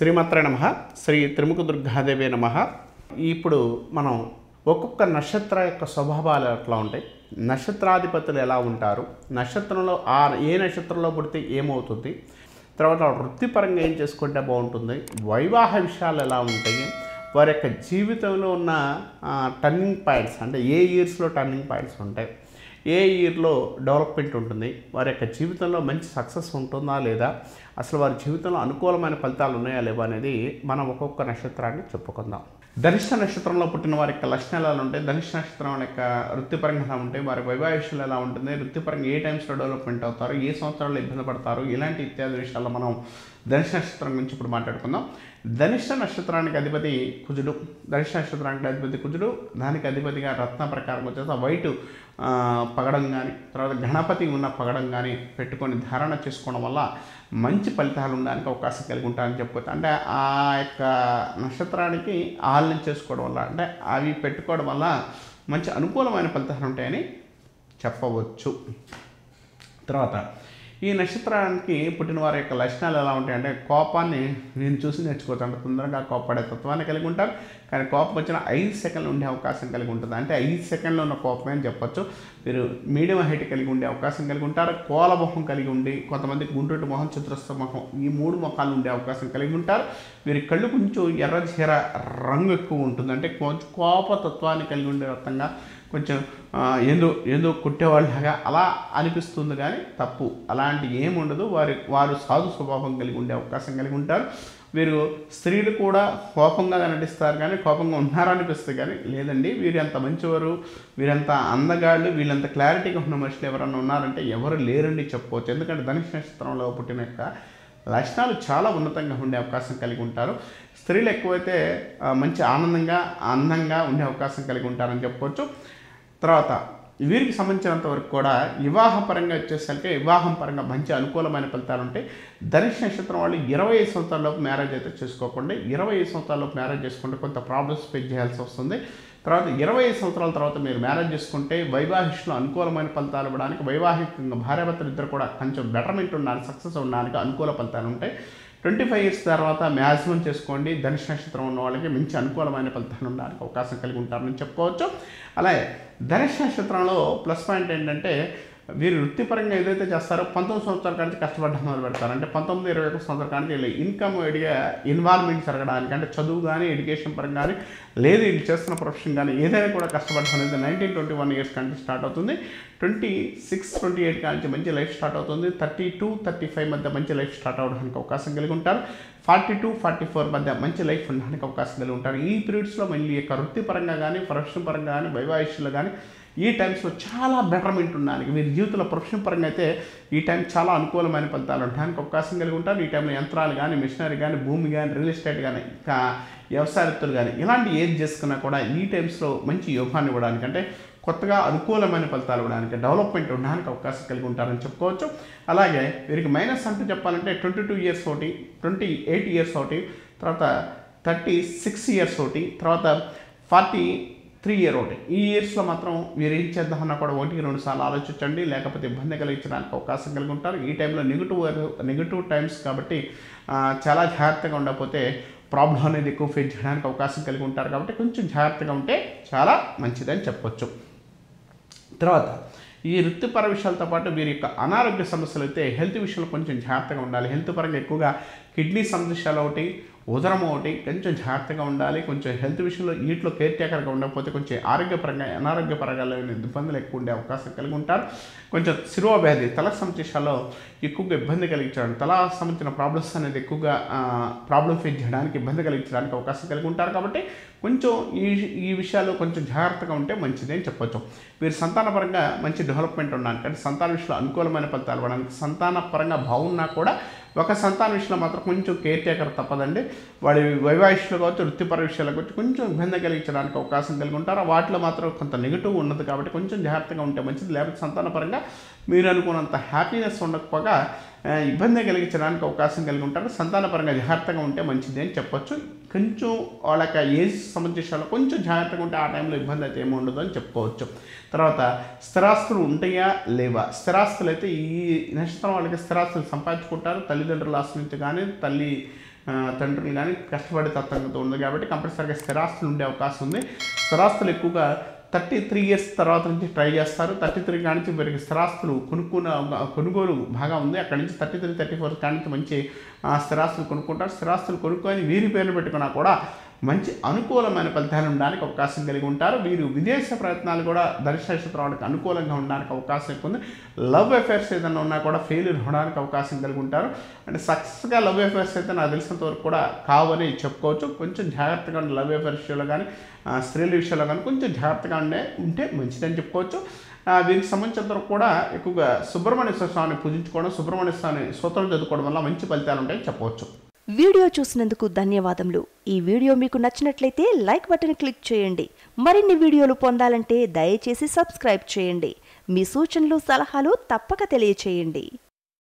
శ్రీమాత్రే నమ శ్రీ త్రిముఖ దుర్గాదేవి నమ ఇప్పుడు మనం ఒక్కొక్క నక్షత్ర యొక్క స్వభావాలు ఎట్లా ఉంటాయి నక్షత్రాధిపతులు ఎలా ఉంటారు నక్షత్రంలో ఆ ఏ నక్షత్రంలో పుడితే ఏమవుతుంది తర్వాత వృత్తిపరంగా ఏం చేసుకుంటే బాగుంటుంది వైవాహ విషయాలు ఎలా ఉంటాయి వారి యొక్క జీవితంలో ఉన్న టర్నింగ్ పాయింట్స్ అంటే ఏ ఇయర్స్లో టర్నింగ్ పాయింట్స్ ఉంటాయి ఏ ఇయర్లో డెవలప్మెంట్ ఉంటుంది వారి యొక్క జీవితంలో మంచి సక్సెస్ ఉంటుందా లేదా అసలు వారి జీవితంలో అనుకూలమైన ఫలితాలు ఉన్నాయా లేవా అనేది మనం ఒక్కొక్క నక్షత్రాన్ని చెప్పుకుందాం ధనిష్ట నక్షత్రంలో పుట్టిన వారి యొక్క లక్షణాలు ఎలా ఉంటాయి ధనిష్ట నక్షత్రం యొక్క వృత్తిపరంగా ఎలా ఉంటాయి వారి వైవాహిషులు ఎలా ఉంటుంది వృత్తిపరంగా ఏ టైమ్స్లో డెవలప్మెంట్ అవుతారు ఏ సంవత్సరాల్లో ఇబ్బంది పడతారు ఇలాంటి ఇత్యాది విషయాల్లో మనం ధనిష్ట నక్షత్రం గురించి ఇప్పుడు మాట్లాడుకుందాం ధనిష్ట నక్షత్రానికి అధిపతి కుజుడు ధనిష్ట నక్షత్రానికి అధిపతి కుజుడు దానికి అధిపతిగా రత్న ప్రకారం వచ్చేసి వైట్ పగడం కానీ తర్వాత గణపతి ఉన్న పగడం కానీ పెట్టుకొని ధారణ చేసుకోవడం వల్ల మంచి ఫలితాలు ఉండడానికి అవకాశం కలిగి ఉంటారని చెప్పుకోవచ్చు అంటే ఆ యొక్క నక్షత్రానికి ఆలయం చేసుకోవడం వల్ల అంటే అవి పెట్టుకోవడం వల్ల మంచి అనుకూలమైన ఫలితాలు ఉంటాయని చెప్పవచ్చు తర్వాత ఈ నక్షత్రానికి పుట్టిన వారి యొక్క లక్షణాలు ఎలా ఉంటాయంటే కోపాన్ని నేను చూసి నేర్చుకోవచ్చు అంటే తొందరగా కోపపడే తత్వాన్ని కలిగి ఉంటారు కానీ కోపం వచ్చిన ఐదు సెకండ్లు ఉండే అవకాశం కలిగి ఉంటుంది అంటే ఐదు సెకండ్లో ఉన్న కోపమే అని చెప్పొచ్చు మీరు మీడియం హైట్ కలిగి ఉండే అవకాశం కలిగి ఉంటారు కోల మొహం కలిగి ఉండి కొంతమంది గుండ్రటి మొహం చతురస్ర మొహం ఈ మూడు మొఖాలు ఉండే అవకాశం కలిగి ఉంటారు వీరి కళ్ళు కొంచెం ఎర్ర చీర రంగు ఎక్కువ ఉంటుంది అంటే కొంచెం కోపతత్వాన్ని కలిగి ఉండే రకంగా కొంచెం ఏందో ఏందో కుట్టేవాళ్ళగా అలా అనిపిస్తుంది కానీ తప్పు అలాంటి ఏమి ఉండదు వారి వారు సాధు స్వభావం కలిగి ఉండే అవకాశం కలిగి ఉంటారు వీరు స్త్రీలు కూడా కోపంగా నటిస్తారు కానీ కోపంగా ఉన్నారనిపిస్తుంది కానీ లేదండి వీరు ఎంత మంచివారు వీరంత అందగాళ్ళు వీళ్ళంత క్లారిటీగా ఉన్న మనుషులు ఎవరన్నా ఉన్నారంటే ఎవరు లేరండి చెప్పుకోవచ్చు ఎందుకంటే ధనుష్ నక్షత్రంలో పుట్టిన యొక్క లక్షణాలు చాలా ఉన్నతంగా ఉండే అవకాశం కలిగి ఉంటారు స్త్రీలు ఎక్కువైతే మంచి ఆనందంగా అందంగా ఉండే అవకాశం కలిగి ఉంటారని చెప్పుకోవచ్చు తర్వాత వీరికి సంబంధించినంత వరకు కూడా వివాహ పరంగా వచ్చేసరికి వివాహం పరంగా మంచి అనుకూలమైన ఫలితాలు ఉంటాయి ధనుష్ నక్షత్రం వాళ్ళు ఇరవై ఐదు సంవత్సరాలలోపు మ్యారేజ్ అయితే చేసుకోకుండా ఇరవై ఐదు సంవత్సరాలలోపు మ్యారేజ్ చేసుకుంటే కొంత ప్రాబ్లమ్స్ ఫేస్ చేయాల్సి వస్తుంది తర్వాత ఇరవై ఐదు సంవత్సరాల తర్వాత మీరు మ్యారేజ్ చేసుకుంటే వైవాహిష్లో అనుకూలమైన ఫలితాలు ఇవ్వడానికి వైవాహికంగా భార్యాభర్తలు ఇద్దరు కూడా కొంచెం బెటర్మెంట్ ఉండడానికి సక్సెస్ ఉండడానికి అనుకూల ఫలితాలు ఉంటాయి ట్వంటీ ఫైవ్ ఇయర్స్ తర్వాత మ్యాక్సిమం చేసుకోండి ధనుష్ నక్షత్రం ఉన్న వాళ్ళకి మంచి అనుకూలమైన ఫలితాలు ఉండడానికి అవకాశం కలిగి ఉంటారని చెప్పుకోవచ్చు అలాగే ధనుష్ నక్షత్రంలో ప్లస్ పాయింట్ ఏంటంటే వీరు వృత్తిపరంగా ఏదైతే చేస్తారో పంతొమ్మిది సంవత్సరాల కానీ కష్టపడడం మొదలు పెడతారు అంటే పంతొమ్మిది ఇరవై ఒక సంవత్సరాల కానీ వీళ్ళు ఇన్కమ్ ఐడియా ఇన్వాల్వ్మెంట్ జరగడానికి అంటే చదువు కానీ ఎడ్యుకేషన్ పరంగా కానీ లేదు వీళ్ళు చేస్తున్న ప్రొఫెషన్ కానీ ఏదైనా కూడా కష్టపడడం అనేది నైన్టీన్ ట్వంటీ వన్ ఇయర్స్ కానీ స్టార్ట్ అవుతుంది ట్వంటీ సిక్స్ ట్వంటీ ఎయిట్ కానీ మంచి లైఫ్ స్టార్ట్ అవుతుంది థర్టీ టూ థర్టీ ఫైవ్ మధ్య మంచి లైఫ్ స్టార్ట్ అవడానికి అవకాశం కలిగి ఉంటారు ఫార్టీ టూ ఫార్టీ ఫోర్ మధ్య మంచి లైఫ్ ఉండడానికి అవకాశం కలిగి ఉంటారు ఈ పీరియడ్స్లో మళ్ళీ యొక్క వృత్తిపరంగా కానీ ప్రొఫెషన్ పరంగా కానీ వైవాహిష్యులు కానీ ఈ టైమ్స్లో చాలా బెటర్మెంట్ ఉండడానికి వీరి జీవితంలో ప్రొఫెషన్ పరంగా అయితే ఈ టైం చాలా అనుకూలమైన ఫలితాలు ఉండడానికి అవకాశం కలిగి ఉంటారు ఈ టైంలో యంత్రాలు కానీ మిషనరీ కానీ భూమి కానీ రియల్ ఎస్టేట్ కానీ ఇంకా వ్యవసాయత్తులు కానీ ఇలాంటి ఏది చేసుకున్నా కూడా ఈ టైమ్స్లో మంచి యోగాన్ని ఇవ్వడానికి అంటే కొత్తగా అనుకూలమైన ఫలితాలు ఇవ్వడానికి డెవలప్మెంట్ ఉండడానికి అవకాశం కలిగి ఉంటారని చెప్పుకోవచ్చు అలాగే వీరికి మైనస్ అంటూ చెప్పాలంటే ట్వంటీ టూ ఇయర్స్ ఒకటి ట్వంటీ ఎయిట్ ఇయర్స్ ఒకటి తర్వాత థర్టీ సిక్స్ ఇయర్స్ ఒకటి తర్వాత ఫార్టీ త్రీ ఇయర్ ఒకటి ఈ ఇయర్స్లో మాత్రం మీరు ఏం చేద్దామన్నా కూడా ఒకటికి రెండు సార్లు ఆలోచించండి లేకపోతే ఇబ్బంది కలిగించడానికి అవకాశం కలిగి ఉంటారు ఈ టైంలో నెగిటివ్ నెగిటివ్ టైమ్స్ కాబట్టి చాలా జాగ్రత్తగా ఉండకపోతే ప్రాబ్లం అనేది ఎక్కువ ఫేస్ చేయడానికి అవకాశం కలిగి ఉంటారు కాబట్టి కొంచెం జాగ్రత్తగా ఉంటే చాలా మంచిదని చెప్పొచ్చు తర్వాత ఈ వృత్తిపర విషయాలతో పాటు వీరి యొక్క అనారోగ్య సమస్యలు అయితే హెల్త్ విషయంలో కొంచెం జాగ్రత్తగా ఉండాలి హెల్త్ పరంగా ఎక్కువగా కిడ్నీ సమస్యలు ఒకటి ఉదరం ఒకటి కొంచెం జాగ్రత్తగా ఉండాలి కొంచెం హెల్త్ విషయంలో వీటిలో కేర్ టేకర్గా ఉండకపోతే కొంచెం ఆరోగ్యపరంగా అనారోగ్యపరంగా ఇబ్బందులు ఎక్కువ ఉండే అవకాశం కలిగి ఉంటారు కొంచెం శిరోవ్యాధి తల సమస్యలో ఎక్కువగా ఇబ్బంది కలిగించడానికి తల సంబంధించిన ప్రాబ్లమ్స్ అనేది ఎక్కువగా ప్రాబ్లం ఫేస్ చేయడానికి ఇబ్బంది కలిగించడానికి అవకాశం కలిగి ఉంటారు కాబట్టి కొంచెం ఈ ఈ విషయాలు కొంచెం జాగ్రత్తగా ఉంటే మంచిది అని చెప్పొచ్చు వీరు సంతానపరంగా మంచి డెవలప్మెంట్ ఉండడానికి అంటే సంతాన విషయంలో అనుకూలమైన ఫలితాలు ఇవ్వడానికి సంతాన పరంగా బాగున్నా కూడా ఒక సంతాన విషయంలో మాత్రం కొంచెం కేర్ టేకర్ తప్పదండి వాడి వైవాహిష్లో కావచ్చు వృత్తిపర విషయాలకు వచ్చి కొంచెం ఇబ్బంది కలిగించడానికి అవకాశం కలిగి ఉంటారు వాటిలో మాత్రం కొంత నెగిటివ్ ఉన్నది కాబట్టి కొంచెం జాగ్రత్తగా ఉంటే మంచిది లేకపోతే సంతానపరంగా మీరు అనుకున్నంత హ్యాపీనెస్ ఉండకపోగా ఇబ్బంది కలిగించడానికి అవకాశం కలిగి ఉంటారు సంతానపరంగా జాగ్రత్తగా ఉంటే మంచిది అని చెప్పొచ్చు కొంచెం వాళ్ళకి ఏజ్ సంబంధించిన కొంచెం జాగ్రత్తగా ఉంటే ఆ టైంలో ఇబ్బంది అయితే ఏమి ఉండదు అని చెప్పుకోవచ్చు తర్వాత స్థిరాస్తులు ఉంటాయా లేవా స్థిరాస్తులు అయితే ఈ నక్షత్రం వాళ్ళకి స్థిరాస్తులు సంపాదించుకుంటారు తల్లిదండ్రుల ఆస్తి నుంచి కానీ తల్లి ఆ, తండ్రులు కానీ కష్టపడే తత్వంతో ఉంది కాబట్టి కంపల్సరీగా స్థిరాస్తులు ఉండే అవకాశం ఉంది స్థిరాస్తులు ఎక్కువగా థర్టీ త్రీ ఇయర్స్ తర్వాత నుంచి ట్రై చేస్తారు థర్టీ త్రీ కాడి నుంచి వీరికి స్థిరాస్తులు కొనుక్కున్న కొనుగోలు బాగా ఉంది అక్కడి నుంచి థర్టీ త్రీ థర్టీ ఫోర్ కాడి నుంచి మంచి ఆ, స్థిరాస్తులు కొనుక్కుంటారు స్థిరాస్తులు కొనుక్కొని వీరి పేర్లు పెట్టుకున్నా కూడా మంచి అనుకూలమైన ఫలితాలు ఉండడానికి అవకాశం కలిగి ఉంటారు వీరు విదేశ ప్రయత్నాలు కూడా ధనుష నక్షత్రం వాళ్ళకి అనుకూలంగా ఉండడానికి అవకాశం ఎక్కువ ఉంది లవ్ అఫైర్స్ ఏదైనా ఉన్నా కూడా ఫెయిల్యూర్ అవడానికి అవకాశం కలిగి ఉంటారు అంటే సక్సెస్గా లవ్ అఫైర్స్ అయితే నాకు తెలిసినంత వరకు కూడా కావని చెప్పుకోవచ్చు కొంచెం జాగ్రత్తగా ఉండే లవ్ అఫైర్ విషయంలో కానీ ఆ, స్త్రీల విషయంలో కానీ కొంచెం జాగ్రత్తగా ఉండే ఉంటే మంచిదని చెప్పుకోవచ్చు ఆ, వీరికి సంబంధించినంత వరకు కూడా ఎక్కువగా సుబ్రహ్మణ్య స్వామిని పూజించుకోవడం సుబ్రహ్మణ్య స్వామి సూత్రం చదువుకోవడం వల్ల మంచి ఫలితాలు ఉంటాయని చెప్పవచ్చు వీడియో చూసినందుకు ధన్యవాదములు ఈ వీడియో మీకు నచ్చినట్లయితే లైక్ బటన్ క్లిక్ చేయండి మరిన్ని వీడియోలు పొందాలంటే దయచేసి సబ్స్క్రైబ్ చేయండి మీ సూచనలు సలహాలు తప్పక తెలియచేయండి